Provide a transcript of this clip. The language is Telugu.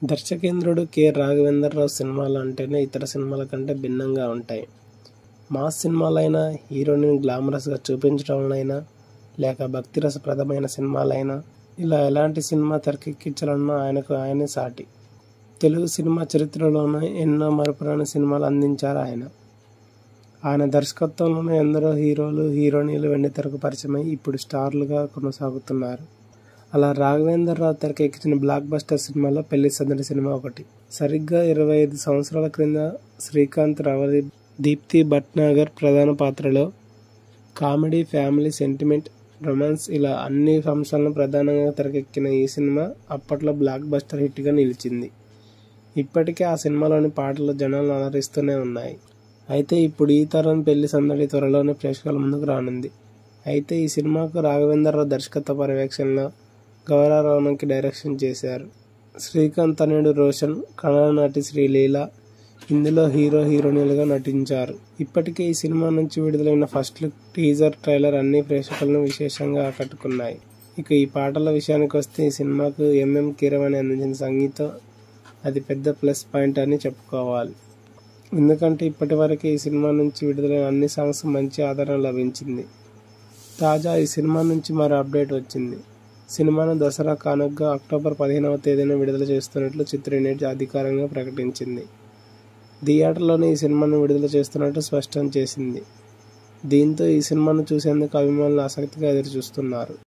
దర్శకేంద్రుడు కె రాఘవేంద్రరావు సినిమాలు అంటేనే ఇతర సినిమాల కంటే భిన్నంగా ఉంటాయి మాస్ సినిమాలైనా హీరోని గ్లామరస్గా చూపించడంలోనైనా లేక భక్తిరసప్రదమైన సినిమాలైనా ఇలా ఎలాంటి సినిమా తెరకెక్కించాలన్నా ఆయనకు ఆయనే సాటి తెలుగు సినిమా చరిత్రలోనే ఎన్నో మరపురాని సినిమాలు అందించారు ఆయన ఆయన దర్శకత్వంలోనే ఎందరో హీరోలు హీరోయిన్లు వెండితెరకు పరిచయమై ఇప్పుడు స్టార్లుగా కొనసాగుతున్నారు అలా రాఘవేంద్రరావు తెరకెక్కించిన బ్లాక్ బస్టర్ సినిమాలో పెళ్లి సందడి సినిమా ఒకటి సరిగ్గా ఇరవై ఐదు సంవత్సరాల క్రింద శ్రీకాంత్ రవలి దీప్తి భట్నాగర్ ప్రధాన పాత్రలో కామెడీ ఫ్యామిలీ సెంటిమెంట్ రొమాన్స్ ఇలా అన్ని అంశాలను ప్రధానంగా తెరకెక్కిన ఈ సినిమా అప్పట్లో బ్లాక్ బస్టర్ హిట్గా నిలిచింది ఇప్పటికే ఆ సినిమాలోని పాటలు జనాలను అలరిస్తూనే ఉన్నాయి అయితే ఇప్పుడు ఈ తరం పెళ్లి సందడి త్వరలోనే ప్రేక్షకుల ముందుకు రానుంది అయితే ఈ సినిమాకు రాఘవేంద్రరావు దర్శకత్వ పర్యవేక్షణలో గౌరవరావుకి డైరెక్షన్ చేశారు శ్రీకాంత్ తనయుడు రోషన్ కన్నడ నటి శ్రీలీల ఇందులో హీరో హీరోయిన్లుగా నటించారు ఇప్పటికే ఈ సినిమా నుంచి విడుదలైన ఫస్ట్ లుక్ టీజర్ ట్రైలర్ అన్ని ప్రేక్షకులను విశేషంగా ఆకట్టుకున్నాయి ఇక ఈ పాటల విషయానికి వస్తే ఈ సినిమాకు ఎంఎం కీరవాణి అందించిన సంగీతం అది పెద్ద ప్లస్ పాయింట్ అని చెప్పుకోవాలి ఎందుకంటే ఇప్పటి వరకు ఈ సినిమా నుంచి విడుదలైన అన్ని సాంగ్స్ మంచి ఆదరణ లభించింది తాజా ఈ సినిమా నుంచి మరో అప్డేట్ వచ్చింది సినిమాను దసరా కానుకగా అక్టోబర్ పదిహేనవ తేదీన విడుదల చేస్తున్నట్లు చిత్ర యూనిట్ అధికారికంగా ప్రకటించింది థియేటర్లోనే ఈ సినిమాను విడుదల చేస్తున్నట్టు స్పష్టం చేసింది దీంతో ఈ సినిమాను చూసేందుకు అభిమానులు ఆసక్తిగా ఎదురు చూస్తున్నారు